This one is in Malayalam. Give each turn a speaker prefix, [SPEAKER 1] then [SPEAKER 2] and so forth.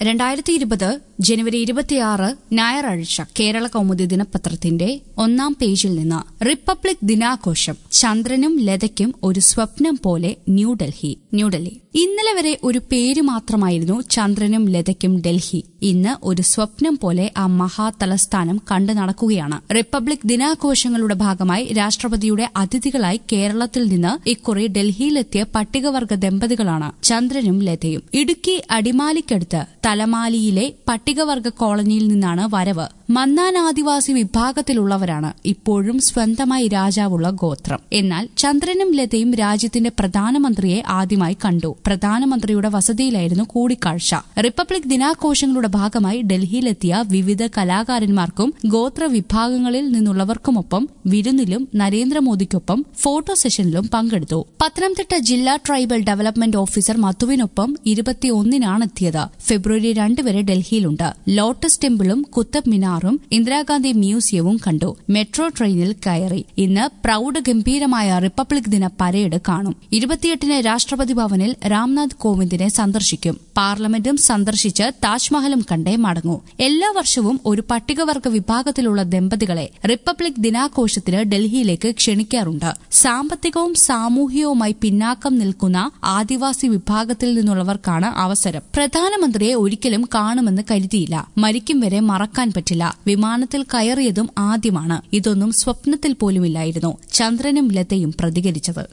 [SPEAKER 1] രണ്ടായിരത്തി ഇരുപത് ജനുവരി ഇരുപത്തിയാറ് ഞായറാഴ്ച കേരള കൗമുദി ദിനപത്രത്തിന്റെ ഒന്നാം പേജിൽ നിന്ന് റിപ്പബ്ലിക് ദിനാഘോഷം ചന്ദ്രനും ലതയ്ക്കും ഒരു സ്വപ്നം പോലെ ന്യൂഡൽഹി ന്യൂഡൽഹി ഇന്നലെ വരെ ഒരു പേര് മാത്രമായിരുന്നു ചന്ദ്രനും ലതയ്ക്കും ഡൽഹി ഇന്ന് ഒരു സ്വപ്നം പോലെ ആ മഹാതലസ്ഥാനം കണ്ടു നടക്കുകയാണ് റിപ്പബ്ലിക് ദിനാഘോഷങ്ങളുടെ ഭാഗമായി രാഷ്ട്രപതിയുടെ അതിഥികളായി കേരളത്തിൽ നിന്ന് ഇക്കുറി ഡൽഹിയിലെത്തിയ പട്ടികവർഗ ദമ്പതികളാണ് ചന്ദ്രനും ലതയും ഇടുക്കി അടിമാലിക്കടുത്ത് തലമാലിയിലെ പട്ടികവർഗ കോളനിയിൽ നിന്നാണ് വരവ് മന്നാൻ ആദിവാസി വിഭാഗത്തിലുള്ളവരാണ് ഇപ്പോഴും സ്വന്തമായി രാജാവുള്ള ഗോത്രം എന്നാൽ ചന്ദ്രനും ലതയും രാജ്യത്തിന്റെ പ്രധാനമന്ത്രിയെ ആദ്യമായി കണ്ടു പ്രധാനമന്ത്രിയുടെ വസതിയിലായിരുന്നു കൂടിക്കാഴ്ച റിപ്പബ്ലിക് ദിനാഘോഷങ്ങളുടെ ഭാഗമായി ഡൽഹിയിലെത്തിയ വിവിധ കലാകാരന്മാർക്കും ഗോത്ര വിഭാഗങ്ങളിൽ നിന്നുള്ളവർക്കുമൊപ്പം വിരുന്നിലും നരേന്ദ്രമോദിക്കൊപ്പം ഫോട്ടോ സെഷനിലും പങ്കെടുത്തു പത്തനംതിട്ട ജില്ലാ ട്രൈബൽ ഡെവലപ്മെന്റ് ഓഫീസർ മധുവിനൊപ്പം ഇരുപത്തിയൊന്നിനാണെത്തിയത് ഫെബ്രുവരി രണ്ട് വരെ ഡൽഹിയിലുണ്ട് ലോട്ടസ് ടെമ്പിളും കുത്തബ് മിനാറും ഇന്ദിരാഗാന്ധി മ്യൂസിയവും കണ്ടു മെട്രോ ട്രെയിനിൽ കയറി ഇന്ന് പ്രൌഢ ഗംഭീരമായ റിപ്പബ്ലിക് ദിന പരേഡ് കാണും ഇരുപത്തിയെട്ടിന് രാഷ്ട്രപതി ഭവനിൽ രാംനാഥ് കോവിന്ദിനെ സന്ദർശിക്കും പാർലമെന്റും സന്ദർശിച്ച് താജ്മഹലും കണ്ടേ മടങ്ങൂ എല്ലാ വർഷവും ഒരു പട്ടികവർഗ വിഭാഗത്തിലുള്ള ദമ്പതികളെ റിപ്പബ്ലിക് ദിനാഘോഷത്തിന് ഡൽഹിയിലേക്ക് ക്ഷണിക്കാറുണ്ട് സാമ്പത്തികവും സാമൂഹികവുമായി പിന്നാക്കം നിൽക്കുന്ന ആദിവാസി വിഭാഗത്തിൽ നിന്നുള്ളവർക്കാണ് അവസരം പ്രധാനമന്ത്രിയെ ഒരിക്കലും കാണുമെന്ന് കരുതിയില്ല മരിക്കും വരെ മറക്കാൻ പറ്റില്ല വിമാനത്തിൽ കയറിയതും ആദ്യമാണ് ഇതൊന്നും സ്വപ്നത്തിൽ പോലുമില്ലായിരുന്നു ചന്ദ്രനും ലതയും പ്രതികരിച്ചത്